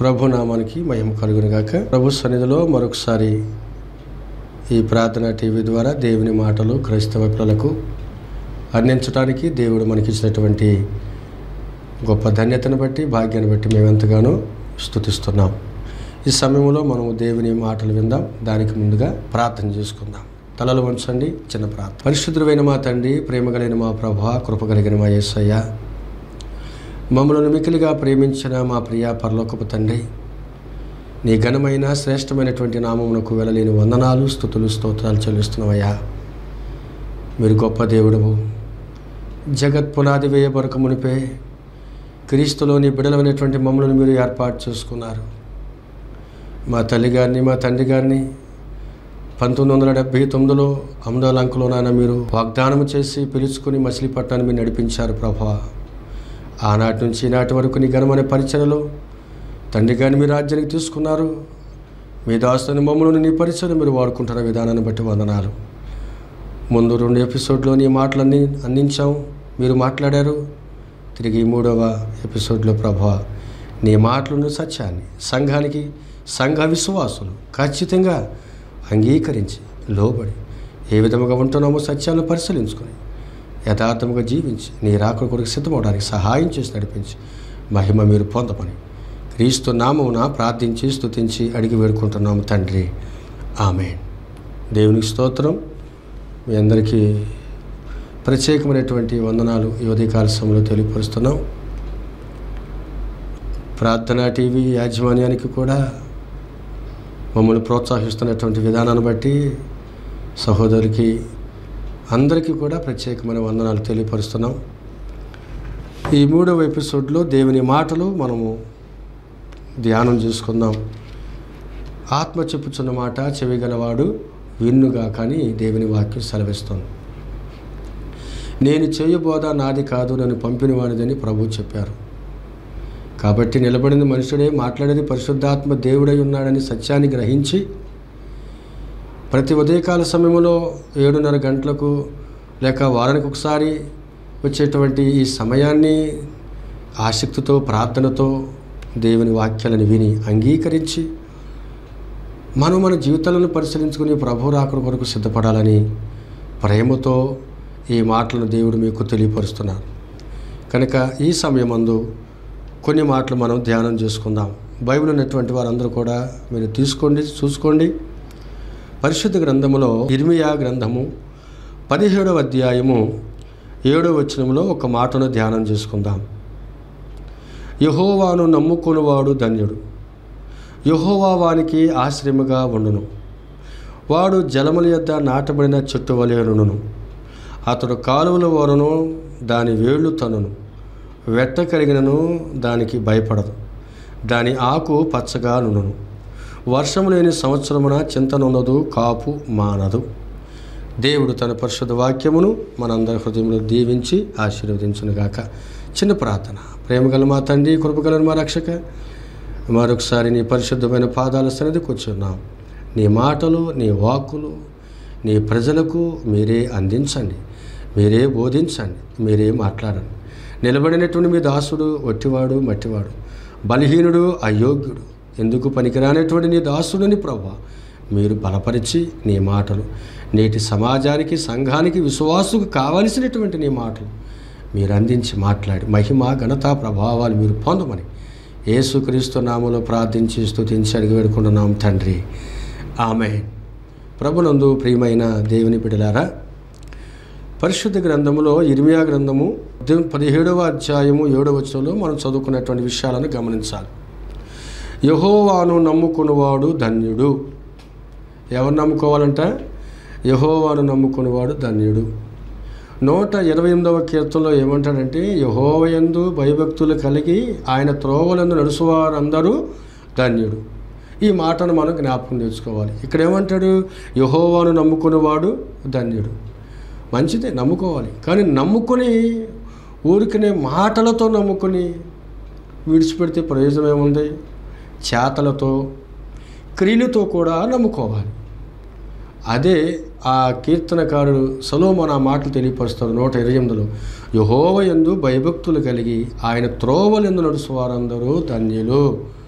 ప్రభు నామానికి మహిమ కలుగును గాక ప్రభు సన్నిధిలో మరొకసారి ఈ ప్రార్థన టీవీ ద్వారా దేవుని మాటలు క్రైస్తవ పిల్లలకు అందించడానికి దేవుడు మనకిచ్చినటువంటి గొప్ప ధన్యతను బట్టి భాగ్యాన్ని బట్టి మేము ఎంతగానో స్థుతిస్తున్నాం ఈ సమయంలో మనము దేవుని మాటలు విందాం దానికి ముందుగా ప్రార్థన చేసుకుందాం తలలు వంచండి చిన్న ప్రార్థన పరిశుద్ధుడైన మా తండ్రి ప్రేమ కలిగిన మా ప్రభా కృప కలిగిన మా యేసయ్య మమ్మల్ని మికిలిగా ప్రేమించిన మా ప్రియ పరలోకపు తండ్రి నీ ఘనమైన శ్రేష్టమైనటువంటి నామమునకు వెళ్ళలేని వందనాలు స్థుతులు స్తోత్రాలు చెల్లిస్తున్నావయ్యా మీరు గొప్ప దేవుడవు జగత్ పునాది వేయబరక మునిపే క్రీస్తులోని బిడలమైనటువంటి మమ్మల్ని మీరు ఏర్పాటు చేసుకున్నారు మా తల్లి గారిని మా తండ్రి గారిని పంతొమ్మిది వందల డెబ్బై తొమ్మిదిలో అమదాలంకలో నాన్న మీరు వాగ్దానం చేసి పిలుచుకుని మచిలీపట్నాన్ని మీరు నడిపించారు ప్రభా ఆనాటి నుంచి ఈనాటి వరకు నీ ఘనమైన పరిచయలో తండ్రి గారిని మీ రాజ్యానికి తీసుకున్నారు మీ దాస్తుని మమ్మల్ని నీ పరిచయం మీరు వాడుకుంటున్న విధానాన్ని బట్టి వందనాలు ముందు రెండు ఎపిసోడ్లో నీ మాటలన్నీ అందించాం మీరు మాట్లాడారు తిరిగి ఈ మూడవ ఎపిసోడ్లో ప్రభా నీ మాటలను సత్యాన్ని సంఘానికి సంఘ విశ్వాసులు ఖచ్చితంగా అంగీకరించి లోబడి ఏ విధముగా ఉంటున్నామో సత్యాలను పరిశీలించుకొని యథార్థముగా జీవించి నీ రాకడ కొరకు సిద్ధమవడానికి సహాయం చేసి నడిపించి మహిమ మీరు పొందమని క్రీస్తు నామమున ప్రార్థించి స్తుతించి అడిగి వేడుకుంటున్నాము తండ్రి ఆమె దేవునికి స్తోత్రం మీ అందరికీ ప్రత్యేకమైనటువంటి వందనాలు ఈ ఉదయకాల సమయంలో తెలియపరుస్తున్నాం ప్రార్థనా టీవీ యాజమాన్యానికి కూడా మమ్మల్ని ప్రోత్సహిస్తున్నటువంటి విధానాన్ని బట్టి సహోదరికి అందరికీ కూడా ప్రత్యేకమైన వందనాలు తెలియపరుస్తున్నాం ఈ మూడవ ఎపిసోడ్లో దేవుని మాటలు మనము ధ్యానం చేసుకుందాం ఆత్మ చెప్పుచున్న మాట చెవిగలవాడు విన్నుగా కానీ దేవుని వాక్యం సెలవిస్తుంది నేను చేయబోదా నాది కాదు నన్ను పంపిన వాడిదని ప్రభు చెప్పారు కాబట్టి నిలబడిన మనుషుడే మాట్లాడేది పరిశుద్ధాత్మ దేవుడై ఉన్నాడని సత్యాన్ని గ్రహించి ప్రతి ఉదయకాల సమయంలో ఏడున్నర గంటలకు లేక వారానికి ఒకసారి వచ్చేటువంటి ఈ సమయాన్ని ఆసక్తితో ప్రార్థనతో దేవుని వాక్యాలను విని అంగీకరించి మనం మన జీవితాలను పరిశీలించుకుని ప్రభు రాకడ కొరకు సిద్ధపడాలని ప్రేమతో ఈ మాటలను దేవుడు మీకు తెలియపరుస్తున్నారు కనుక ఈ సమయమందు కొన్ని మాటలు మనం ధ్యానం చేసుకుందాం బైబిల్ ఉన్నటువంటి వారందరూ కూడా మీరు తీసుకోండి చూసుకోండి పరిశుద్ధ గ్రంథములో ఇర్మియా గ్రంథము పదిహేడవ అధ్యాయము ఏడవ వచనంలో ఒక మాటను ధ్యానం చేసుకుందాం యహోవాను నమ్ముకునివాడు ధన్యుడు యహోవా వానికి ఆశ్రయముగా ఉండును వాడు జలముల యొద్ద నాటబడిన చెట్టు వలెనును అతడు కాలువల వరను దాని వేళ్ళు తనును వెట్ట కలిగినను దానికి భయపడదు దాని ఆకు పచ్చగా నును వర్షము లేని సంవత్సరమున చింతనున్నదు కాపు మానదు దేవుడు తన పరిశుద్ధ వాక్యమును మనందరి హృదయంలో దీవించి ఆశీర్వదించునుగాక చిన్న ప్రార్థన ప్రేమగల మా తండ్రి కృపగల మా రక్షక మరొకసారి నీ పరిశుద్ధమైన పాదాల సన్నిధి కూర్చున్నాం నీ మాటలు నీ వాక్కులు నీ ప్రజలకు మీరే అందించండి మీరే బోధించండి మీరే మాట్లాడండి నిలబడినటువంటి మీ దాసుడు ఒట్టివాడు మట్టివాడు బలహీనుడు అయోగ్యుడు ఎందుకు పనికిరానటువంటి నీ దాసుడిని ప్రభా మీరు బలపరిచి నీ మాటలు నేటి సమాజానికి సంఘానికి విశ్వాసుకు కావలసినటువంటి నీ మాటలు మీరు అందించి మాట్లాడి మహిమ ఘనత ప్రభావాలు మీరు పొందమని యేసుక్రీస్తు నామలో ప్రార్థించి స్తుతించి అడిగి వేడుకుంటున్నాం తండ్రి ఆమె ప్రభునందు ప్రియమైన దేవుని బిడలారా పరిశుద్ధ గ్రంథములో ఇర్మియా గ్రంథము పదిహేడవ అధ్యాయము ఏడవ వచనంలో మనం చదువుకున్నటువంటి విషయాలను గమనించాలి యహోవాను నమ్ముకున్నవాడు ధన్యుడు ఎవరు నమ్ముకోవాలంట యహోవాను నమ్ముకున్నవాడు ధన్యుడు నూట ఇరవై ఎనిమిదవ కీర్తనలో ఏమంటాడంటే యహోవయందు భయభక్తులు కలిగి ఆయన త్రోవలందు నడుచువారందరూ ధన్యుడు ఈ మాటను మనం జ్ఞాపకం తెచ్చుకోవాలి ఇక్కడ ఏమంటాడు యహోవాను నమ్ముకునేవాడు ధన్యుడు మంచిదే నమ్ముకోవాలి కానీ నమ్ముకొని ఊరికనే మాటలతో నమ్ముకొని విడిచిపెడితే ప్రయోజనం ఏముంది చేతలతో క్రియలతో కూడా నమ్ముకోవాలి అదే ఆ కీర్తనకారుడు సలోమన్ ఆ మాటలు తెలియపరుస్తారు నూట ఇరవై ఎనిమిదిలో యహోవ ఎందు భయభక్తులు కలిగి ఆయన త్రోవలెందు నడుచు వారందరూ ధన్యులు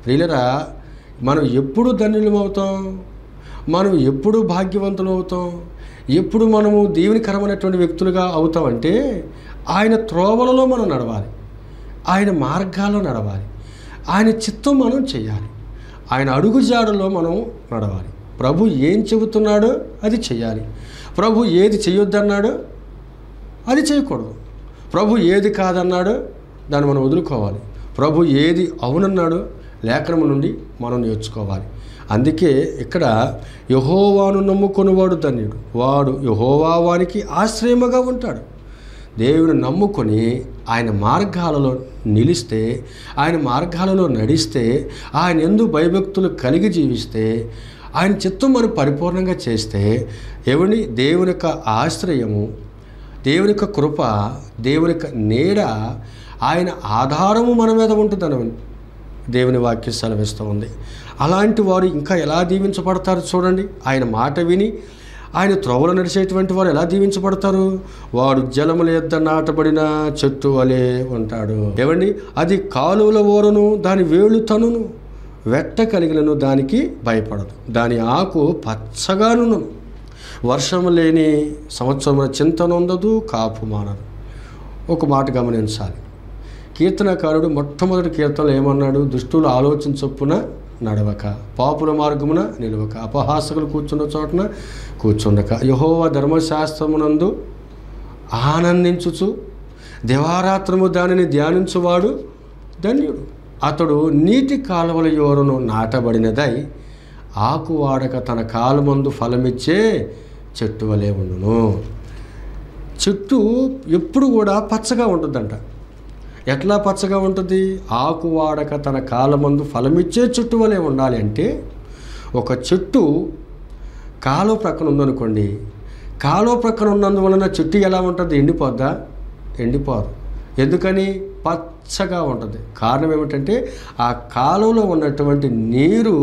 ప్రియులరా మనం ఎప్పుడు ధన్యులం అవుతాం మనం ఎప్పుడు భాగ్యవంతులు అవుతాం ఎప్పుడు మనము దీవెనికరమైనటువంటి వ్యక్తులుగా అవుతామంటే ఆయన త్రోవలలో మనం నడవాలి ఆయన మార్గాల్లో నడవాలి ఆయన చిత్తం మనం చేయాలి ఆయన అడుగుజాడలో మనం నడవాలి ప్రభు ఏం చెబుతున్నాడో అది చేయాలి ప్రభు ఏది చేయొద్దన్నాడో అది చేయకూడదు ప్రభు ఏది కాదన్నాడో దాన్ని మనం వదులుకోవాలి ప్రభు ఏది అవునన్నాడో లేఖనం నుండి మనం నేర్చుకోవాలి అందుకే ఇక్కడ యహోవాను నమ్ముకొనివాడు ధన్యుడు వాడు యహోవా వానికి ఆశ్రయముగా ఉంటాడు దేవుని నమ్ముకొని ఆయన మార్గాలలో నిలిస్తే ఆయన మార్గాలలో నడిస్తే ఆయన ఎందు భయభక్తులు కలిగి జీవిస్తే ఆయన చిత్తం మనం పరిపూర్ణంగా చేస్తే ఎవని దేవుని యొక్క ఆశ్రయము దేవుని యొక్క కృప దేవుని యొక్క నీడ ఆయన ఆధారము మన మీద ఉంటుందని దేవుని వాక్యం సెలవిస్తూ ఉంది అలాంటి వారు ఇంకా ఎలా దీవించబడతారు చూడండి ఆయన మాట విని ఆయన త్రోవలు నడిచేటువంటి వారు ఎలా దీవించబడతారు వాడు జలముల యొద్ద నాటబడిన చెట్టు వలె ఉంటాడు ఏమండి అది కాలువల ఓరను దాని వేళ్ళు తనును వెట్ట కలిగినను దానికి భయపడదు దాని ఆకు పచ్చగానును వర్షం లేని సంవత్సరమున చింత నొందదు కాపు మానదు ఒక మాట గమనించాలి కీర్తనకారుడు మొట్టమొదటి కీర్తనలో ఏమన్నాడు దుష్టులు ఆలోచన చొప్పున నడవక పాపుల మార్గమున నిలవక అపహాసకులు కూర్చున్న చోటన కూర్చుండక యహోవ ధర్మశాస్త్రమునందు ఆనందించుచు దివారాత్రము దానిని ధ్యానించువాడు ధన్యుడు అతడు నీటి కాలువల యోరను నాటబడినదై ఆకు వాడక తన కాలుమందు ఫలమిచ్చే చెట్టు వలె ఉండును చెట్టు ఎప్పుడు కూడా పచ్చగా ఉంటుందంట ఎట్లా పచ్చగా ఉంటుంది ఆకు వాడక తన కాలమందు ఫలమిచ్చే చెట్టు వలె ఉండాలి అంటే ఒక చెట్టు కాలువ ప్రక్కన ఉందనుకోండి కాలువ ప్రక్కన ఉన్నందువలన చెట్టు ఎలా ఉంటుంది ఎండిపోద్దా ఎండిపోదు ఎందుకని పచ్చగా ఉంటుంది కారణం ఏమిటంటే ఆ కాలువలో ఉన్నటువంటి నీరు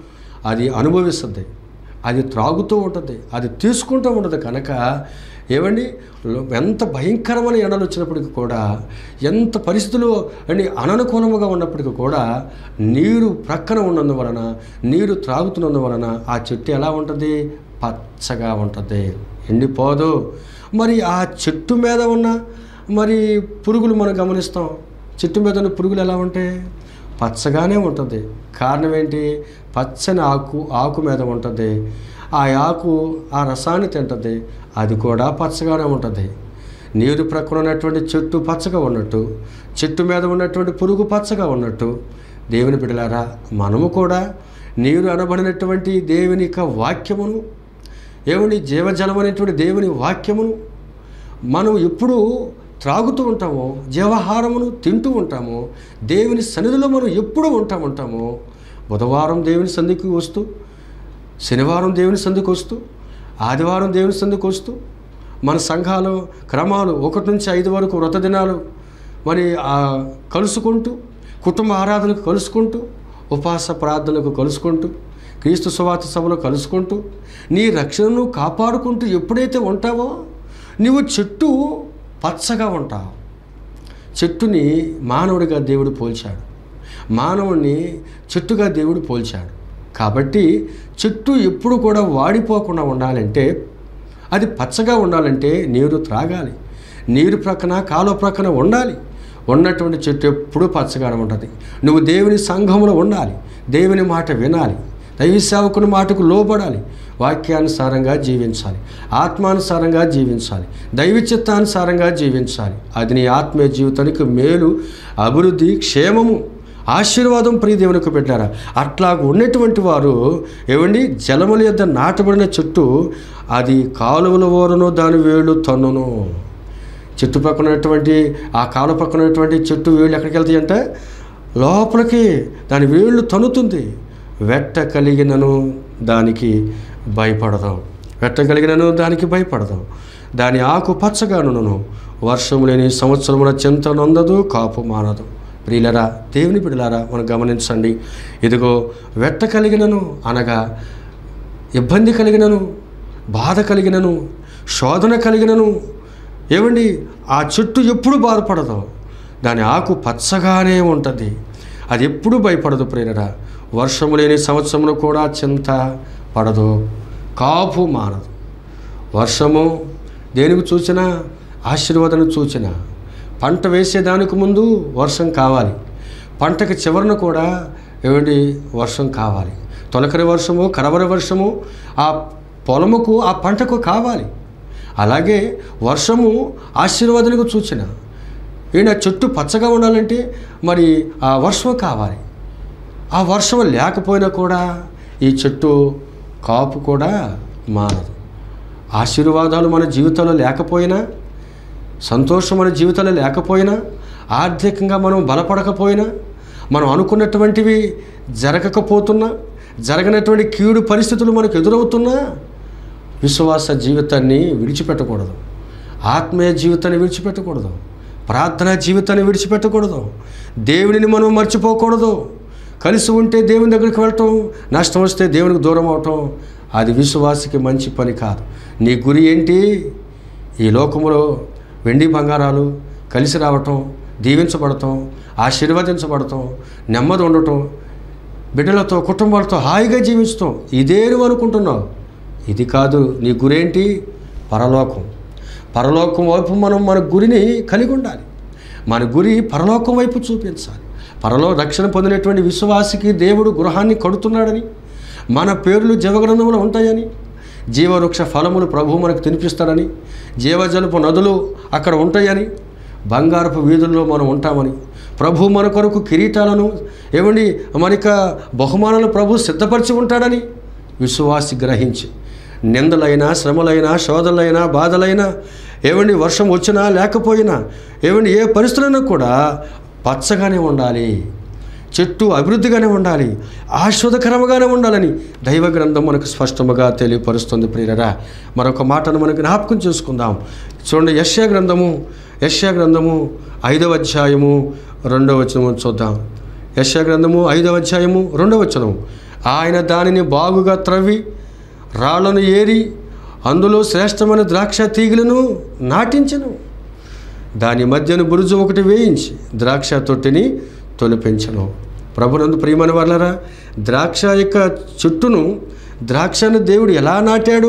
అది అనుభవిస్తుంది అది త్రాగుతూ ఉంటుంది అది తీసుకుంటూ ఉంటుంది కనుక ఏమండి ఎంత భయంకరమైన ఎండలు వచ్చినప్పటికీ కూడా ఎంత పరిస్థితులు అని అననుకూలముగా ఉన్నప్పటికీ కూడా నీరు ప్రక్కన ఉన్నందువలన నీరు త్రాగుతున్నందువలన ఆ చెట్టు ఎలా ఉంటుంది పచ్చగా ఉంటుంది ఎండిపోదు మరి ఆ చెట్టు మీద ఉన్న మరి పురుగులు మనం గమనిస్తాం చెట్టు మీద ఉన్న పురుగులు ఎలా ఉంటాయి పచ్చగానే ఉంటుంది కారణం ఏంటి పచ్చని ఆకు ఆకు మీద ఉంటుంది ఆ ఆకు ఆ రసాన్ని తింటుంది అది కూడా పచ్చగానే ఉంటుంది నీరు ప్రక్కన ఉన్నటువంటి చెట్టు పచ్చగా ఉన్నట్టు చెట్టు మీద ఉన్నటువంటి పురుగు పచ్చగా ఉన్నట్టు దేవుని బిడలారా మనము కూడా నీరు అనబడినటువంటి దేవుని యొక్క వాక్యమును ఏమని జీవజలం అనేటువంటి దేవుని వాక్యమును మనం ఎప్పుడు త్రాగుతూ ఉంటామో జీవహారమును తింటూ ఉంటామో దేవుని సన్నిధిలో మనం ఎప్పుడు ఉంటా ఉంటామో బుధవారం దేవుని సంధికి వస్తూ శనివారం దేవుని సంధికి వస్తూ ఆదివారం దేవుని సంధికి వస్తూ మన సంఘాలు క్రమాలు ఒకటి నుంచి ఐదు వరకు వ్రత దినాలు మరి ఆ కలుసుకుంటూ కుటుంబ ఆరాధనకు కలుసుకుంటూ ఉపవాస ప్రార్థనలకు కలుసుకుంటూ క్రీస్తు సువార్త సభలో కలుసుకుంటూ నీ రక్షణను కాపాడుకుంటూ ఎప్పుడైతే ఉంటావో నీవు చెట్టు పచ్చగా ఉంటావు చెట్టుని మానవుడిగా దేవుడు పోల్చాడు మానవుడిని చెట్టుగా దేవుడు పోల్చాడు కాబట్టి చెట్టు ఎప్పుడు కూడా వాడిపోకుండా ఉండాలంటే అది పచ్చగా ఉండాలంటే నీరు త్రాగాలి నీరు ప్రక్కన కాలువ ప్రక్కన ఉండాలి ఉన్నటువంటి చెట్టు ఎప్పుడూ పచ్చగానే ఉంటుంది నువ్వు దేవుని సంఘంలో ఉండాలి దేవుని మాట వినాలి దైవ సేవకుని మాటకు లోబడాలి వాక్యానుసారంగా జీవించాలి ఆత్మానుసారంగా జీవించాలి దైవ చిత్తానుసారంగా జీవించాలి అది నీ ఆత్మీయ జీవితానికి మేలు అభివృద్ధి క్షేమము ఆశీర్వాదం ప్రియ దేవునికి పెట్టారా అట్లాగ ఉన్నటువంటి వారు ఏమండి జలముల యొద్ద నాటబడిన చెట్టు అది కాలువల ఓరను దాని వేళ్ళు తన్నును చెట్టు పక్కన ఉన్నటువంటి ఆ కాలువ పక్కన ఉన్నటువంటి చెట్టు వేళ్ళు ఎక్కడికి వెళ్తాయి అంటే లోపలికి దాని వేళ్ళు తన్నుతుంది వెట్ట కలిగినను దానికి భయపడదాం వెట్ట కలిగినను దానికి భయపడదాం దాని ఆకు పచ్చగానును వర్షం లేని సంవత్సరమున చింత నొందదు కాపు మానదు ప్రియులరా దేవుని బిడలారా మనం గమనించండి ఇదిగో వెట్ట కలిగినను అనగా ఇబ్బంది కలిగినను బాధ కలిగినను శోధన కలిగినను ఏమండి ఆ చెట్టు ఎప్పుడు బాధపడదు దాని ఆకు పచ్చగానే ఉంటుంది అది ఎప్పుడూ భయపడదు ప్రేరరా వర్షము లేని సంవత్సరంలో కూడా చింత పడదు కాపు మానదు వర్షము దేనికి చూసినా ఆశీర్వాదం చూచిన పంట వేసేదానికి ముందు వర్షం కావాలి పంటకి చివరన కూడా ఏమిటి వర్షం కావాలి తొలకరి వర్షము కరవరి వర్షము ఆ పొలముకు ఆ పంటకు కావాలి అలాగే వర్షము ఆశీర్వాదానికి సూచన ఈయన చెట్టు పచ్చగా ఉండాలంటే మరి ఆ వర్షం కావాలి ఆ వర్షం లేకపోయినా కూడా ఈ చెట్టు కాపు కూడా మానదు ఆశీర్వాదాలు మన జీవితంలో లేకపోయినా సంతోషం మన జీవితంలో లేకపోయినా ఆర్థికంగా మనం బలపడకపోయినా మనం అనుకున్నటువంటివి జరగకపోతున్నా జరగనటువంటి కీడు పరిస్థితులు మనకు ఎదురవుతున్నా విశ్వాస జీవితాన్ని విడిచిపెట్టకూడదు ఆత్మీయ జీవితాన్ని విడిచిపెట్టకూడదు ప్రార్థనా జీవితాన్ని విడిచిపెట్టకూడదు దేవుడిని మనం మర్చిపోకూడదు కలిసి ఉంటే దేవుని దగ్గరికి వెళ్ళటం నష్టం వస్తే దేవునికి దూరం అవటం అది విశ్వాసికి మంచి పని కాదు నీ గురి ఏంటి ఈ లోకములో వెండి బంగారాలు కలిసి రావటం దీవించబడటం ఆశీర్వదించబడటం నెమ్మది ఉండటం బిడ్డలతో కుటుంబాలతో హాయిగా జీవించటం ఇదే నువ్వు అనుకుంటున్నావు ఇది కాదు నీ గురేంటి పరలోకం పరలోకం వైపు మనం మన గురిని కలిగి ఉండాలి మన గురి పరలోకం వైపు చూపించాలి పరలో రక్షణ పొందినటువంటి విశ్వాసికి దేవుడు గృహాన్ని కడుతున్నాడని మన పేర్లు జీవగ్రంథంలో ఉంటాయని జీవవృక్ష ఫలములు ప్రభు మనకు తినిపిస్తాడని జీవజలపు నదులు అక్కడ ఉంటాయని బంగారపు వీధుల్లో మనం ఉంటామని ప్రభు మన కొరకు కిరీటాలను ఏమండి మనక బహుమానాలు ప్రభు సిద్ధపరిచి ఉంటాడని విశ్వాసి గ్రహించి నిందలైనా శ్రమలైనా శోధనలైనా బాధలైనా ఏమండి వర్షం వచ్చినా లేకపోయినా ఏమండి ఏ పరిస్థితులైనా కూడా పచ్చగానే ఉండాలి చెట్టు అభివృద్ధిగానే ఉండాలి ఆశ్వదకరముగానే ఉండాలని దైవ గ్రంథం మనకు స్పష్టముగా తెలియపరుస్తుంది ప్రియరా మరొక మాటను మనకు జ్ఞాపకం చేసుకుందాం చూడండి యశ్యా గ్రంథము యశ్యా గ్రంథము ఐదవ అధ్యాయము రెండవ వచనము చూద్దాం యశ్యా గ్రంథము ఐదవ అధ్యాయము రెండవ వచనం ఆయన దానిని బాగుగా త్రవ్వి రాళ్లను ఏరి అందులో శ్రేష్టమైన ద్రాక్ష తీగలను నాటించను దాని మధ్యన బురుజు ఒకటి వేయించి ద్రాక్ష తొట్టిని తొలిపించను ప్రభునందు ప్రియమైన వాళ్ళరా ద్రాక్ష యొక్క చెట్టును ద్రాక్షను దేవుడు ఎలా నాటాడు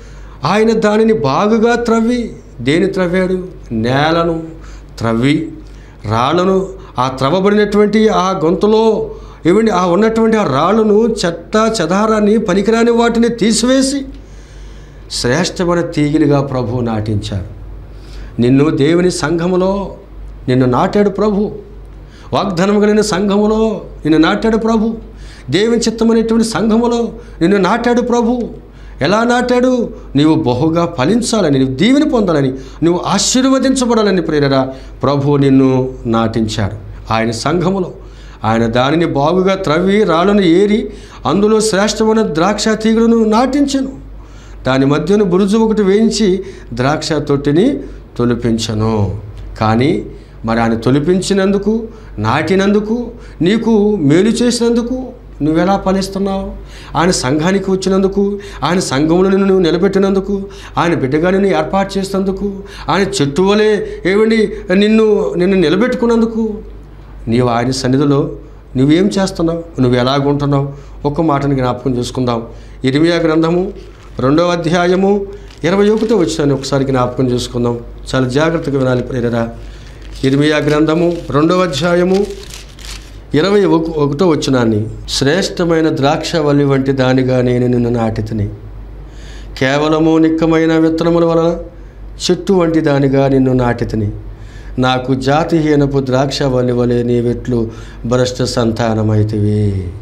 ఆయన దానిని బాగుగా త్రవ్వి దేని త్రవ్వాడు నేలను త్రవ్వి రాళ్ళను ఆ త్రవ్వబడినటువంటి ఆ గొంతులో ఏమండి ఆ ఉన్నటువంటి ఆ రాళ్ళను చెత్త చెదారాన్ని పనికిరాని వాటిని తీసివేసి శ్రేష్టమైన తీగిలిగా ప్రభు నాటించారు నిన్ను దేవుని సంఘములో నిన్ను నాటాడు ప్రభు వాగ్దానం కలిగిన సంఘములో నిన్ను నాటాడు ప్రభు దేవుని చిత్తమైనటువంటి సంఘములో నిన్ను నాటాడు ప్రభు ఎలా నాటాడు నీవు బహుగా ఫలించాలని నీవు దీవెని పొందాలని నువ్వు ఆశీర్వదించబడాలని ప్రేరరా ప్రభు నిన్ను నాటించాడు ఆయన సంఘములో ఆయన దానిని బాగుగా త్రవ్వి రాళ్ళను ఏరి అందులో శ్రేష్టమైన ద్రాక్ష తీగలను నాటించను దాని మధ్యన బురుజు ఒకటి వేయించి ద్రాక్ష తొట్టిని తొలిపించను కానీ మరి ఆయన తొలిపించినందుకు నాటినందుకు నీకు మేలు చేసినందుకు నువ్వెలా ఫలిస్తున్నావు ఆయన సంఘానికి వచ్చినందుకు ఆయన సంఘంలో నిన్ను నువ్వు నిలబెట్టినందుకు ఆయన బిడ్డగా నిన్ను ఏర్పాటు చేసినందుకు ఆయన చెట్టు వలె ఏమండి నిన్ను నిన్ను నిలబెట్టుకున్నందుకు నీవు ఆయన సన్నిధిలో నువ్వేం చేస్తున్నావు నువ్వు ఎలాగుంటున్నావు ఒక్క మాటని జ్ఞాపకం చేసుకుందాం ఇరిమియా గ్రంథము రెండవ అధ్యాయము ఇరవై ఒకటో వచ్చాను ఒకసారి జ్ఞాపకం చేసుకుందాం చాలా జాగ్రత్తగా వినాలి ప్రేరరా ఇరిమియా గ్రంథము రెండవ అధ్యాయము ఇరవై ఒక ఒకటో వచ్చినాన్ని శ్రేష్టమైన ద్రాక్షవల్లి వంటి దానిగా నేను నిన్ను నాటితిని కేవలము నిక్కమైన విత్తనముల వలన చెట్టు వంటి దానిగా నిన్ను నాటితిని నాకు జాతిహీనపు ద్రాక్షవల్లి వలె నీవెట్లు భ్రష్ట సంతానమైతివి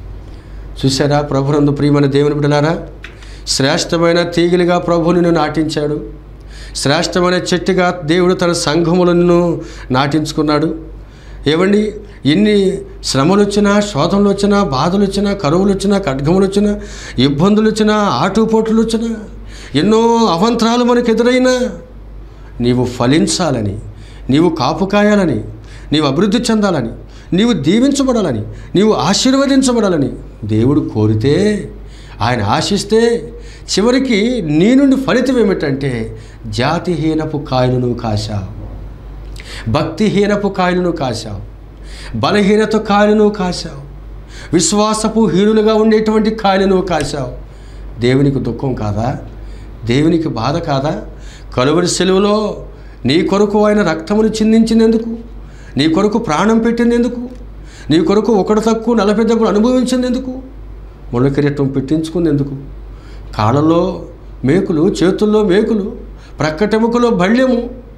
చూసారా ప్రభునందు ప్రియమైన దేవుని బిడ్డలారా శ్రేష్టమైన తీగలిగా ప్రభు నిన్ను నాటించాడు శ్రేష్టమైన చెట్టుగా దేవుడు తన సంఘములను నాటించుకున్నాడు ఏమండి ఎన్ని శ్రమలు వచ్చినా శోధనలు వచ్చినా బాధలు వచ్చినా కరువులు వచ్చినా ఖడ్గములు వచ్చినా ఇబ్బందులు వచ్చినా ఆటుపోట్లు వచ్చినా ఎన్నో అవంతరాలు మనకు ఎదురైనా నీవు ఫలించాలని నీవు కాపు కాయాలని నీవు అభివృద్ధి చెందాలని నీవు దీవించబడాలని నీవు ఆశీర్వదించబడాలని దేవుడు కోరితే ఆయన ఆశిస్తే చివరికి నీ నుండి ఫలితం ఏమిటంటే జాతిహీనపు కాయలు నువ్వు కాశావు భక్తిహీనపు కాయలు నువ్వు కాశావు బలహీనత కాయలు నువ్వు కాశావు విశ్వాసపు హీనులుగా ఉండేటువంటి కాయలు నువ్వు కాశావు దేవునికి దుఃఖం కాదా దేవునికి బాధ కాదా కలువరి సెలువులో నీ కొరకు ఆయన రక్తమును చిందించినందుకు నీ కొరకు ప్రాణం పెట్టినందుకు నీ కొరకు ఒకడు తక్కువ నలభై దెబ్బలు అనుభవించినందుకు ముళ్ళ కిరీటం పెట్టించుకునేందుకు కాళ్ళలో మేకులు చేతుల్లో మేకులు ప్రక్కటెముకలో బళ్ళెము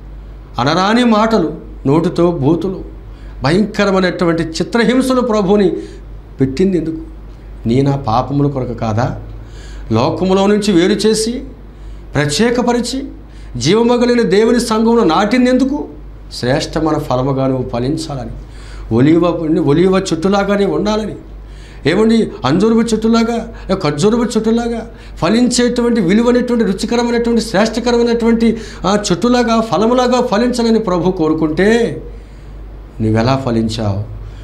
అనరాని మాటలు నోటితో బూతులు భయంకరమైనటువంటి చిత్రహింసలు ప్రభుని పెట్టింది ఎందుకు నీ నా పాపముల కొరకు కాదా లోకములో నుంచి వేరు చేసి ప్రత్యేకపరిచి జీవమగలిగిన దేవుని సంఘంలో నాటిందెందుకు శ్రేష్టమైన ఫలముగా నువ్వు ఫలించాలని ఒలివ ఒలివ చెట్టులాగానే ఉండాలని ఏమండి అంజూరుపు చెట్టులాగా లేక ఖర్జూరపు చెట్టులాగా ఫలించేటువంటి విలువైనటువంటి రుచికరమైనటువంటి శ్రేష్టకరమైనటువంటి ఆ చెట్టులాగా ఫలములాగా ఫలించాలని ప్రభు కోరుకుంటే నువ్వెలా ఫలించావు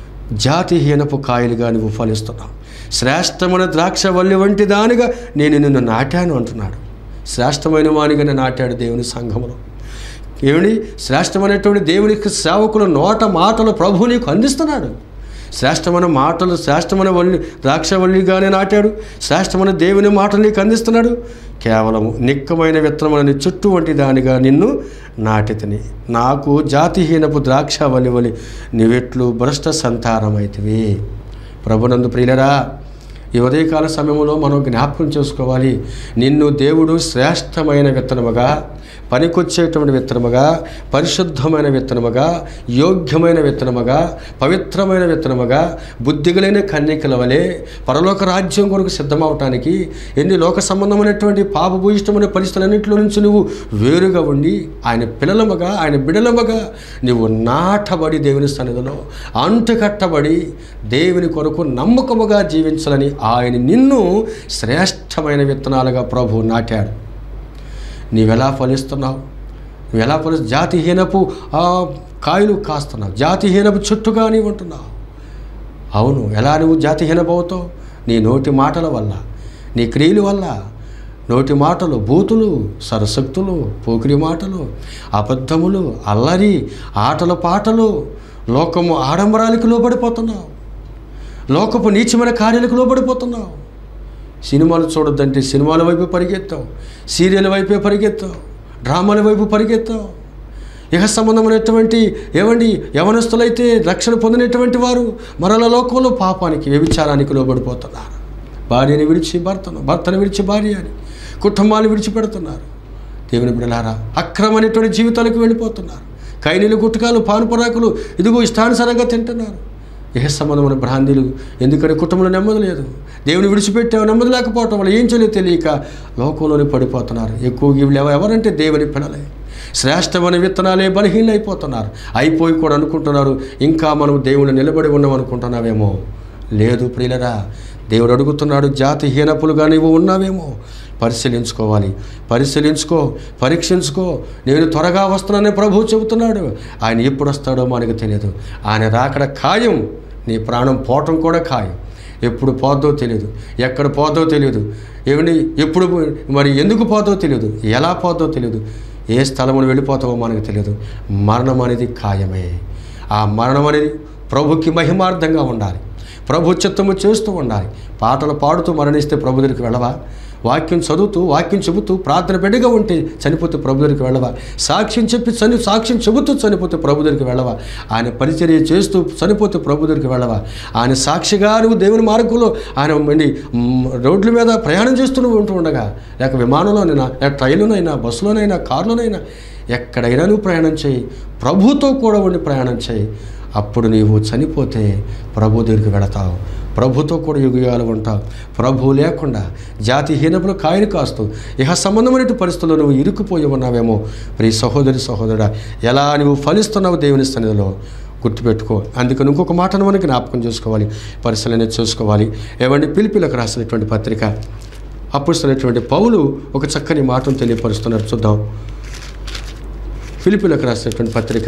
జాతిహీనపు కాయలుగా నువ్వు ఫలిస్తున్నావు శ్రేష్టమైన ద్రాక్ష వల్లి వంటి దానిగా నేను నిన్ను నాటాను అంటున్నాడు శ్రేష్టమైన వానిగానే నాటాడు దేవుని సంఘములో ఏమిటి శ్రేష్టమైనటువంటి దేవునికి సేవకుల నోట మాటలు ప్రభు నీకు అందిస్తున్నాడు శ్రేష్టమైన మాటలు శ్రేష్టమైన వల్లి ద్రాక్షవల్లిగానే నాటాడు శ్రేష్టమైన దేవుని మాటలు నీకు అందిస్తున్నాడు కేవలం నిక్కమైన విత్తనమైన చుట్టూ వంటి దానిగా నిన్ను నాటితిని నాకు జాతిహీనపు ద్రాక్షవల్లి వలి నీవెట్లు భ్రష్ట సంతానమైతివి ప్రభునందు ప్రియులరా ఈ ఉదయకాల సమయంలో మనం జ్ఞాపకం చేసుకోవాలి నిన్ను దేవుడు శ్రేష్టమైన విత్తనముగా పనికొచ్చేటువంటి విత్తనముగా పరిశుద్ధమైన విత్తనముగా యోగ్యమైన విత్తనముగా పవిత్రమైన విత్తనముగా బుద్ధిగలైన కన్యకల వలె పరలోక రాజ్యం కొరకు సిద్ధమవటానికి ఎన్ని లోక సంబంధమైనటువంటి పాపభూయిష్టమైన పరిస్థితులన్నింటిలో నుంచి నువ్వు వేరుగా ఉండి ఆయన పిల్లలముగా ఆయన బిడలముగా నువ్వు నాటబడి దేవుని సన్నిధిలో అంటుకట్టబడి దేవుని కొరకు నమ్మకముగా జీవించాలని ఆయన నిన్ను శ్రేష్టమైన విత్తనాలుగా ప్రభు నాటాడు నీవెలా ఫలిస్తున్నావు నువ్వెలా ఫలి జాతిహీనపు ఆ కాయలు కాస్తున్నావు జాతిహీనపు చుట్టుగా నీవు ఉంటున్నావు అవును ఎలా నువ్వు జాతిహీనపు అవుతావు నీ నోటి మాటల వల్ల నీ క్రియల వల్ల నోటి మాటలు బూతులు సరసక్తులు పోకిరి మాటలు అబద్ధములు అల్లరి ఆటల పాటలు లోకము ఆడంబరాలకు లోబడిపోతున్నావు లోకపు నీచమైన కార్యాలకు లోబడిపోతున్నావు సినిమాలు చూడొద్దంటే సినిమాల వైపు పరిగెత్తావు సీరియల్ వైపే పరిగెత్తావు డ్రామాల వైపు పరిగెత్తావు ఇహ సంబంధమైనటువంటి ఏమండి యవనస్తులైతే రక్షణ పొందినటువంటి వారు మరల లోకంలో పాపానికి వ్యభిచారానికి లోబడిపోతున్నారు భార్యని విడిచి భర్తను భర్తను విడిచి భార్య అని కుటుంబాన్ని విడిచిపెడుతున్నారు దేవుని బిడలారా అక్రమమైనటువంటి జీవితాలకు వెళ్ళిపోతున్నారు కైనీలు గుట్టకాలు పానుపరాకులు ఇదిగో ఇష్టానుసారంగా తింటున్నారు ఏ సంబంధమైన భ్రాంతిలు ఎందుకంటే కుటుంబంలో నెమ్మది లేదు దేవుని విడిచిపెట్టావు నెమ్మది లేకపోవటం వల్ల ఏం చేయలేదు తెలియక లోకంలోనే పడిపోతున్నారు ఎక్కువ వీళ్ళు ఎవ- ఎవరంటే దేవుని పిల్లలే శ్రేష్టమైన విత్తనాలే బలహీనలు అయిపోతున్నారు అయిపోయి కూడా అనుకుంటున్నారు ఇంకా మనం దేవుని నిలబడి ఉన్నాం అనుకుంటున్నావేమో లేదు ప్రియులరా దేవుడు అడుగుతున్నాడు జాతి హీనపులుగా నీవు ఉన్నావేమో పరిశీలించుకోవాలి పరిశీలించుకో పరీక్షించుకో నేను త్వరగా వస్తున్నానని ప్రభువు చెబుతున్నాడు ఆయన ఎప్పుడు వస్తాడో మనకు తెలియదు ఆయన రాకడ ఖాయం నీ ప్రాణం పోవటం కూడా ఖాయం ఎప్పుడు పోద్దో తెలియదు ఎక్కడ పోద్దో తెలియదు ఏమండి ఎప్పుడు మరి ఎందుకు పోద్దో తెలియదు ఎలా పోద్దో తెలియదు ఏ స్థలమును వెళ్ళిపోతావో మనకు తెలియదు మరణం అనేది ఖాయమే ఆ మరణం అనేది ప్రభుకి మహిమార్థంగా ఉండాలి ప్రభు చిత్తము చేస్తూ ఉండాలి పాటలు పాడుతూ మరణిస్తే ప్రభు దగ్గరికి వెళ్ళవా వాక్యం చదువుతూ వాక్యం చెబుతూ ప్రార్థన బిడ్డగా ఉంటే చనిపోతే ప్రభు దగ్గరికి వెళ్ళవా సాక్ష్యం చెప్పి చని సాక్ష్యం చెబుతూ చనిపోతే ప్రభు దగ్గరికి వెళ్ళవా ఆయన పరిచర్య చేస్తూ చనిపోతే ప్రభు దగ్గరికి వెళ్ళవా ఆయన సాక్షిగా నువ్వు దేవుని మార్గంలో ఆయన మండి మ్, రోడ్ల మీద ప్రయాణం చేస్తూ నువ్వు ఉంటూ ఉండగా లేక విమానంలోనైనా లేక ట్రైన్లోనైనా బస్సులోనైనా కారులోనైనా ఎక్కడైనా నువ్వు ప్రయాణం చేయి ప్రభుతో కూడా ఉండి ప్రయాణం చేయి అప్పుడు నీవు చనిపోతే ప్రభు దగ్గరికి వెళతావు ప్రభుతో కూడా యుగాలు ఉంటావు ప్రభు లేకుండా జాతిహీనపులు కాయలు కాస్తూ ఇహ సంబంధమైన పరిస్థితుల్లో నువ్వు ఇరుక్కుపోయి ఉన్నావేమో ప్రి సహోదరి సహోదరుడా ఎలా నువ్వు ఫలిస్తున్నావు దేవుని సన్నిధిలో గుర్తుపెట్టుకో అందుకని ఇంకొక మాటను మనకి జ్ఞాపకం చేసుకోవాలి పరిశీలన చేసుకోవాలి ఏమండి పిలిపిలకు రాసినటువంటి పత్రిక అప్పుడుస్తున్నటువంటి పౌలు ఒక చక్కని మాటను తెలియపరుస్తున్నారు చూద్దాం ఫిలిపిలకు రాసినటువంటి పత్రిక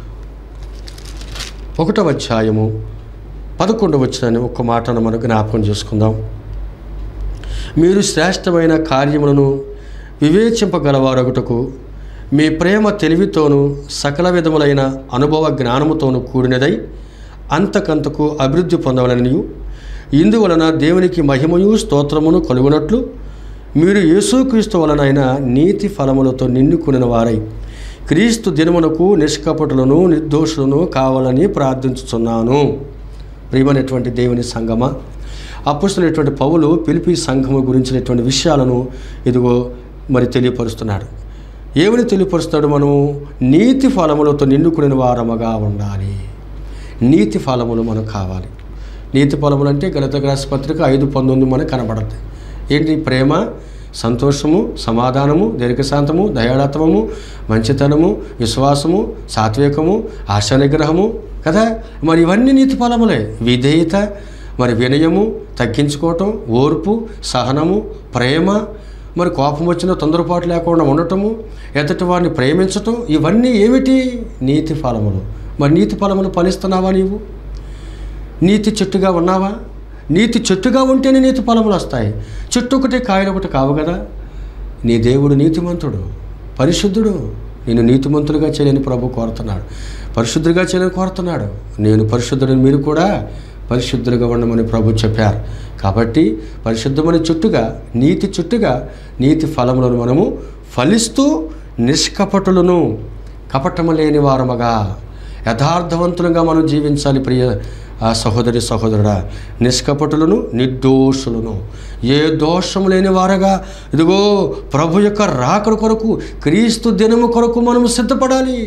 ఒకటవ అధ్యాయము పదకొండవ వచ్చిన ఒక్క మాటను మనం జ్ఞాపకం చేసుకుందాం మీరు శ్రేష్టమైన కార్యములను వివేచింపగలవారొకటకు మీ ప్రేమ తెలివితోనూ సకల విధములైన అనుభవ జ్ఞానముతోనూ కూడినదై అంతకంతకు అభివృద్ధి పొందవలననియు ఇందువలన దేవునికి మహిమయు స్తోత్రమును కలుగునట్లు మీరు యేసుక్రీస్తు వలనైన నీతి ఫలములతో నిండుకుని వారై క్రీస్తు దినమునకు నిష్కపటులను నిర్దోషులను కావాలని ప్రార్థించుచున్నాను ప్రియమైనటువంటి దేవుని సంగమ అప్పుస్తున్నటువంటి పౌలు పిలిపి సంఘము గురించినటువంటి విషయాలను ఇదిగో మరి తెలియపరుస్తున్నాడు ఏమని తెలియపరుస్తాడు మనము నీతి ఫలములతో నిండుకుని వారముగా ఉండాలి నీతి ఫలములు మనకు కావాలి నీతి ఫలములు అంటే గణిత గ్రాస పత్రిక ఐదు పంతొమ్మిది మనకు కనబడుతుంది ఏంటి ప్రేమ సంతోషము సమాధానము దీర్ఘశాంతము దయాళత్వము మంచితనము విశ్వాసము సాత్వికము ఆశానిగ్రహము కదా మరి ఇవన్నీ నీతి ఫలములే విధేయత మరి వినయము తగ్గించుకోవటం ఓర్పు సహనము ప్రేమ మరి కోపం వచ్చిన తొందరపాటు లేకుండా ఉండటము ఎదుటి వారిని ప్రేమించటం ఇవన్నీ ఏమిటి నీతి ఫలములు మరి నీతి ఫలములు ఫలిస్తున్నావా నీవు నీతి చెట్టుగా ఉన్నావా నీతి చెట్టుగా ఉంటేనే నీతి ఫలములు వస్తాయి చెట్టు ఒకటి కాయలు ఒకటి కావు కదా నీ దేవుడు నీతిమంతుడు పరిశుద్ధుడు నేను నీతిమంతులుగా చేయలేని ప్రభు కోరుతున్నాడు పరిశుద్ధుడిగా చేయలేని కోరుతున్నాడు నేను పరిశుద్ధుడిని మీరు కూడా పరిశుద్ధులుగా ఉండమని ప్రభు చెప్పారు కాబట్టి పరిశుద్ధమైన చుట్టుగా నీతి చుట్టుగా నీతి ఫలములను మనము ఫలిస్తూ నిష్కపటులను కపటము లేని వారముగా యథార్థవంతులుగా మనం జీవించాలి ప్రియ ఆ సహోదరి సహోదరుడా నిష్కపటులను నిర్దోషులను ఏ దోషము లేని వారగా ఇదిగో ప్రభు యొక్క రాకడ కొరకు క్రీస్తు దినము కొరకు మనం సిద్ధపడాలి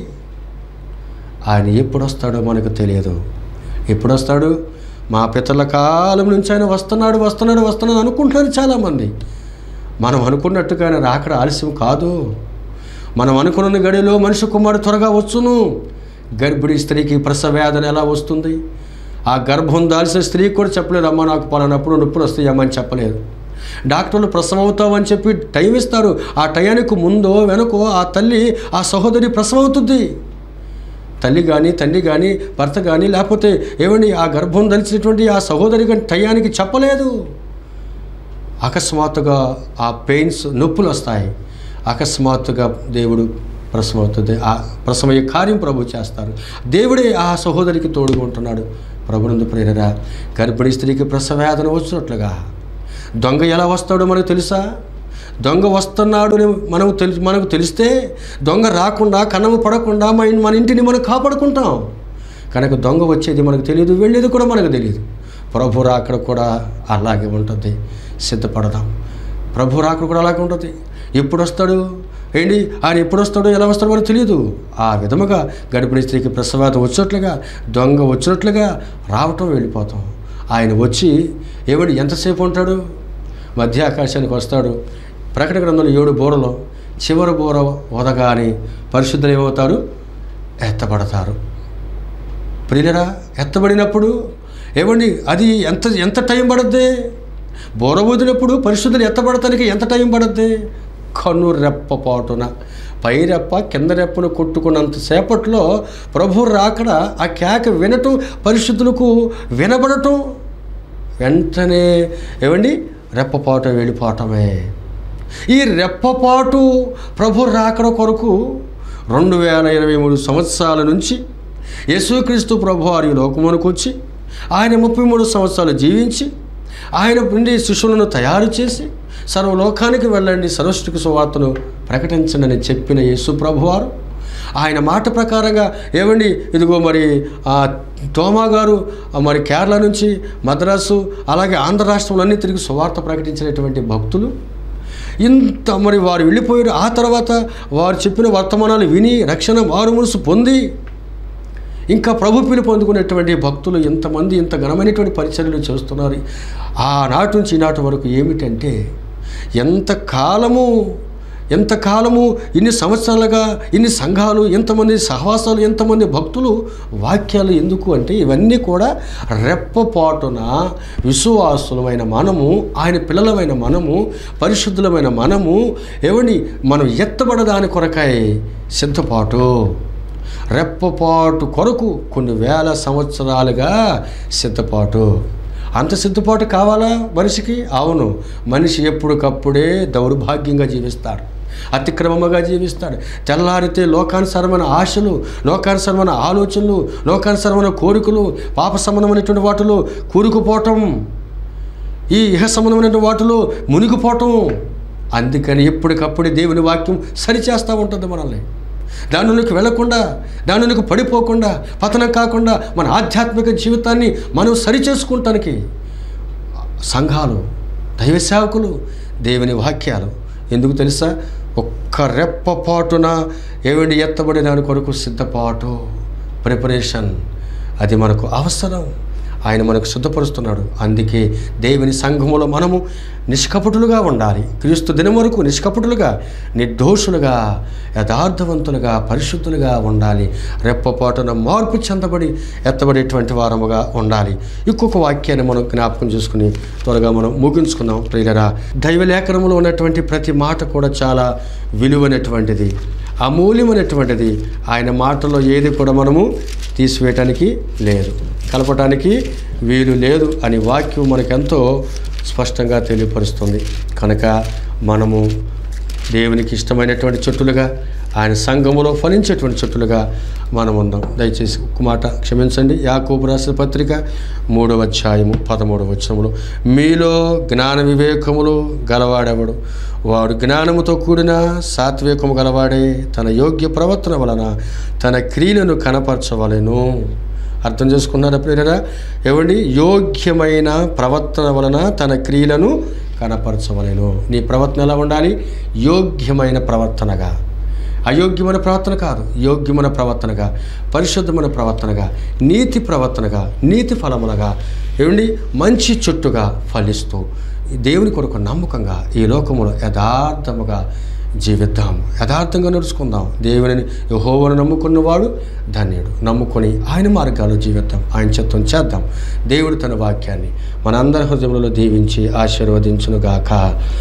ఆయన ఎప్పుడు వస్తాడో మనకు తెలియదు ఎప్పుడు వస్తాడు మా పితల కాలం నుంచి ఆయన వస్తున్నాడు వస్తున్నాడు వస్తున్నాడు అనుకుంటున్నారు చాలామంది మనం అనుకున్నట్టుగా ఆయన రాకడ ఆలస్యం కాదు మనం అనుకున్న గడిలో మనిషి కుమారుడు త్వరగా వచ్చును గర్భిణీ స్త్రీకి ప్రసవేదన ఎలా వస్తుంది ఆ గర్భం దాల్సిన స్త్రీకి కూడా చెప్పలేదు అమ్మ నాకు పలానప్పుడు నొప్పులు వస్తాయమ్మా అని చెప్పలేదు డాక్టర్లు ప్రసవం అవుతావని చెప్పి టైం ఇస్తారు ఆ టయానికి ముందో వెనుకో ఆ తల్లి ఆ సహోదరి ప్రసవం అవుతుంది తల్లి కానీ తండ్రి కానీ భర్త కానీ లేకపోతే ఏమండి ఆ గర్భం దలిచినటువంటి ఆ సహోదరి కానీ టయానికి చెప్పలేదు అకస్మాత్తుగా ఆ పెయిన్స్ నొప్పులు వస్తాయి అకస్మాత్తుగా దేవుడు ప్రసవవుతుంది ఆ ప్రసవయ్యే కార్యం ప్రభు చేస్తారు దేవుడే ఆ సహోదరికి తోడుగా ఉంటున్నాడు ప్రభునందు ప్రేరరా గర్భిణీ స్త్రీకి ప్రసవేదన వచ్చినట్లుగా దొంగ ఎలా వస్తాడో మనకు తెలుసా దొంగ వస్తున్నాడు అని మనకు తెలి మనకు తెలిస్తే దొంగ రాకుండా కన్నము పడకుండా మన ఇన్- మన ఇంటిని మనం కాపాడుకుంటాం కనుక దొంగ వచ్చేది మనకు తెలియదు వెళ్ళేది కూడా మనకు తెలియదు ప్రభు రాకడ కూడా అలాగే ఉంటుంది సిద్ధపడదాం ప్రభు రాకడ కూడా అలాగే ఉంటుంది ఎప్పుడు వస్తాడు ఏంటి ఆయన ఎప్పుడు వస్తాడో ఎలా వస్తాడో మనకు తెలియదు ఆ విధముగా గర్భిణీ స్త్రీకి ప్రసవాదం వచ్చినట్లుగా దొంగ వచ్చినట్లుగా రావటం వెళ్ళిపోతాం ఆయన వచ్చి ఏమండి ఎంతసేపు ఉంటాడు మధ్య ఆకాశానికి వస్తాడు ప్రకటన గ్రంథంలో ఏడు బోరలో చివరి బోర వదగాని పరిశుద్ధులు ఏమవుతారు ఎత్తబడతారు ప్రియులరా ఎత్తబడినప్పుడు ఏమండి అది ఎంత ఎంత టైం పడుద్ది బోర వదిలినప్పుడు పరిశుద్ధులు ఎత్తబడటానికి ఎంత టైం పడుద్ది కన్ను రెప్పపాటున పై రెప్ప కింద రెప్పను కొట్టుకున్నంత సేపట్లో ప్రభు రాకడ ఆ కేక వినటం పరిశుద్ధులకు వినబడటం వెంటనే ఏమండి రెప్పపాటు వెళ్ళిపోవటమే ఈ రెప్పపాటు ప్రభు రాకడ కొరకు రెండు వేల ఇరవై మూడు సంవత్సరాల నుంచి యేసుక్రీస్తు ప్రభు వారి లోకమునకు వచ్చి ఆయన ముప్పై మూడు సంవత్సరాలు జీవించి ఆయన నుండి శిష్యులను తయారు చేసి సర్వలోకానికి వెళ్ళండి సర్వష్టికి సువార్తను ప్రకటించండి అని చెప్పిన యేసు ప్రభువారు ఆయన మాట ప్రకారంగా ఏమండి ఇదిగో మరి ఆ తోమా గారు ఆ మరి కేరళ నుంచి మద్రాసు అలాగే ఆంధ్ర రాష్ట్రంలో అన్ని తిరిగి సువార్త ప్రకటించినటువంటి భక్తులు ఇంత మరి వారు వెళ్ళిపోయారు ఆ తర్వాత వారు చెప్పిన వర్తమానాలు విని రక్షణ మారు మనసు పొంది ఇంకా ప్రభు పిలుపు పొందుకునేటువంటి భక్తులు ఇంతమంది ఇంత ఘనమైనటువంటి పరిచర్యలు చేస్తున్నారు ఆనాటి నుంచి ఈనాటి వరకు ఏమిటంటే ఎంత కాలము ఎంత కాలము ఇన్ని సంవత్సరాలుగా ఇన్ని సంఘాలు ఎంతమంది సహవాసాలు ఎంతమంది భక్తులు వాక్యాలు ఎందుకు అంటే ఇవన్నీ కూడా రెప్పపాటున విశ్వాసులమైన మనము ఆయన పిల్లలమైన మనము పరిశుద్ధులమైన మనము ఏమండి మనం ఎత్తబడదాని కొరకాయ సిద్ధపాటు రెప్పపాటు కొరకు కొన్ని వేల సంవత్సరాలుగా సిద్ధపాటు అంత సిద్ధపాటు కావాలా మనిషికి అవును మనిషి ఎప్పటికప్పుడే దౌర్భాగ్యంగా జీవిస్తాడు అతిక్రమముగా జీవిస్తాడు తెల్లారితే లోకానుసరమైన ఆశలు లోకానుసరమైన ఆలోచనలు లోకానుసరమైన కోరికలు పాప సంబంధమైనటువంటి వాటిలో కూరుకుపోవటం ఈ ఇహ సంబంధమైన వాటిలో మునిగిపోవటం అందుకని ఎప్పటికప్పుడు దేవుని వాక్యం సరిచేస్తూ ఉంటుంది మనల్ని దానిలోకి వెళ్లకుండా దానిలోకి పడిపోకుండా పతనం కాకుండా మన ఆధ్యాత్మిక జీవితాన్ని మనం సరిచేసుకుంటానికి సంఘాలు దైవ సేవకులు దేవుని వాక్యాలు ఎందుకు తెలుసా ఒక్క రెప్పపాటున ఏమిటి ఎత్తబడి దాని కొరకు సిద్ధపాటు ప్రిపరేషన్ అది మనకు అవసరం ఆయన మనకు శుద్ధపరుస్తున్నాడు అందుకే దేవుని సంఘములో మనము నిష్కపటులుగా ఉండాలి క్రీస్తు దినం వరకు నిష్కపటులుగా నిర్దోషులుగా యథార్థవంతులుగా పరిశుద్ధులుగా ఉండాలి రెప్పపాటున మార్పు చెందబడి ఎత్తబడేటువంటి వారముగా ఉండాలి ఇంకొక వాక్యాన్ని మనం జ్ఞాపకం చేసుకుని త్వరగా మనం ముగించుకుందాం ప్రియులరా దైవ లేఖనంలో ఉన్నటువంటి ప్రతి మాట కూడా చాలా విలువైనటువంటిది అమూల్యమైనటువంటిది ఆయన మాటలో ఏది కూడా మనము తీసివేయటానికి లేదు కలపటానికి వీలు లేదు అని వాక్యం మనకెంతో స్పష్టంగా తెలియపరుస్తుంది కనుక మనము దేవునికి ఇష్టమైనటువంటి చెట్టులుగా ఆయన సంఘములో ఫలించేటువంటి చెట్టులుగా మనం ఉందాం దయచేసి ఒక మాట క్షమించండి యాకోబు రాసిన పత్రిక మూడవ అధ్యాయము పదమూడవ వచనములు మీలో జ్ఞాన వివేకములు గలవాడెవడు వాడు జ్ఞానముతో కూడిన సాత్వికము గలవాడే తన యోగ్య ప్రవర్తన వలన తన క్రియలను కనపరచవలెను అర్థం చేసుకున్నారా ప్రేరరా ఏమండి యోగ్యమైన ప్రవర్తన వలన తన క్రియలను కనపరచవలెను నీ ప్రవర్తన ఎలా ఉండాలి యోగ్యమైన ప్రవర్తనగా అయోగ్యమైన ప్రవర్తన కాదు యోగ్యమైన ప్రవర్తనగా పరిశుద్ధమైన ప్రవర్తనగా నీతి ప్రవర్తనగా నీతి ఫలములుగా ఏమండి మంచి చుట్టుగా ఫలిస్తూ దేవుని కొరకు నమ్మకంగా ఈ లోకములో యథార్థముగా జీవిద్దాం యథార్థంగా నడుచుకుందాం దేవుని యహోవను నమ్ముకున్నవాడు ధన్యుడు నమ్ముకొని ఆయన మార్గాల్లో జీవిద్దాం ఆయన చిత్తం చేద్దాం దేవుడు తన వాక్యాన్ని మనందరి హృదయంలో దీవించి ఆశీర్వదించునుగాక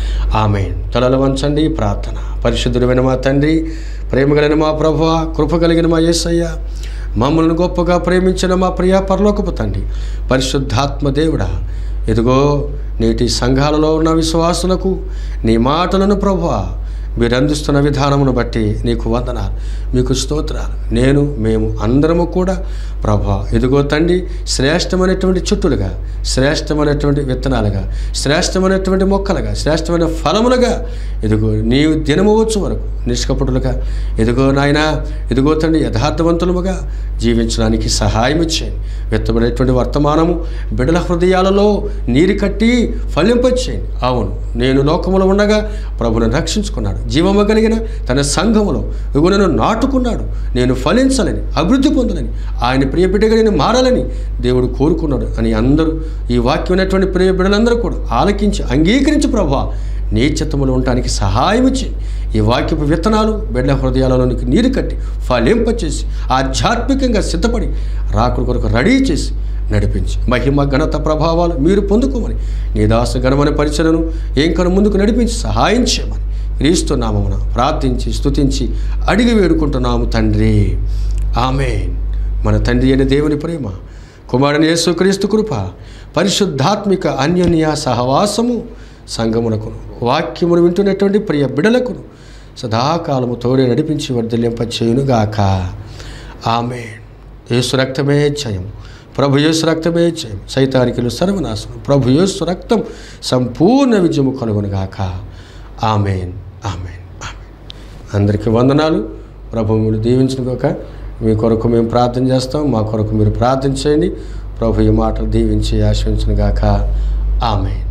ఆమె తలలు వంచండి ప్రార్థన పరిశుద్ధుడైన మా తండ్రి ప్రేమ కలిగిన మా ప్రభు కృప కలిగిన మా యేసయ్య మమ్మల్ని గొప్పగా ప్రేమించిన మా ప్రియ పరలోకపు తండ్రి పరిశుద్ధాత్మ దేవుడా ఇదిగో నేటి సంఘాలలో ఉన్న విశ్వాసులకు నీ మాటలను ప్రభువా మీరు అందిస్తున్న విధానమును బట్టి నీకు వందనాలు మీకు స్తోత్రాలు నేను మేము అందరము కూడా ప్రభా ఇదిగో తండ్రి శ్రేష్టమైనటువంటి చుట్టులుగా శ్రేష్టమైనటువంటి విత్తనాలుగా శ్రేష్టమైనటువంటి మొక్కలుగా శ్రేష్టమైన ఫలములుగా ఇదిగో నీవు దినము వచ్చు వరకు నిష్కపటులుగా ఇదిగో నాయన ఇదిగో తండ్రి యథార్థవంతులముగా జీవించడానికి సహాయం ఇచ్చేయండి విత్తబడేటువంటి వర్తమానము బిడల హృదయాలలో నీరు కట్టి ఫలింపచేయండి అవును నేను లోకములో ఉండగా ప్రభును రక్షించుకున్నాడు జీవము కలిగిన తన సంఘములో ఇగో నన్ను నాటుకున్నాడు నేను ఫలించాలని అభివృద్ధి పొందాలని ఆయన ప్రియ బిడ్డగా నేను మారాలని దేవుడు కోరుకున్నాడు అని అందరూ ఈ వాక్యం ఉన్నటువంటి ప్రియ బిడ్డలందరూ కూడా ఆలకించి అంగీకరించి ప్రభా నీ చిత్తములు ఉండటానికి సహాయం ఇచ్చి ఈ వాక్యపు విత్తనాలు బిడ్డ హృదయాలలోనికి నీరు కట్టి ఫలింపచేసి ఆధ్యాత్మికంగా సిద్ధపడి రాకుల కొరకు రెడీ చేసి నడిపించి మహిమ ఘనత ప్రభావాలు మీరు పొందుకోమని నీ దాస ఘనమైన పరిచయను ఏం కను ముందుకు నడిపించి సహాయం చేయమని క్రీస్తు నామమున ప్రార్థించి స్తుతించి అడిగి వేడుకుంటున్నాము తండ్రి ఆమె మన తండ్రి అయిన దేవుని ప్రేమ కుమారుని యేసుక్రీస్తు కృప పరిశుద్ధాత్మిక అన్యోన్య సహవాసము సంగమునకును వాక్యమును వింటున్నటువంటి ప్రియ బిడలకును సదాకాలము తోడే నడిపించి వర్ధలింప చేయునుగాక ఆమె యేసు రక్తమే జయం ప్రభు యేసు రక్తమే జయం సైతానికులు సర్వనాశనం ప్రభు యేసు రక్తం సంపూర్ణ విజయము కలుగునుగాక ఆమెన్ ఆమెన్ ఆమెన్ అందరికీ వందనాలు ప్రభు మీరు దీవించునుగాక మీ కొరకు మేము ప్రార్థన చేస్తాం మా కొరకు మీరు ప్రార్థన చేయండి ప్రభు ఈ మాటలు దీవించి ఆశ్రయించునుగాక ఆమెన్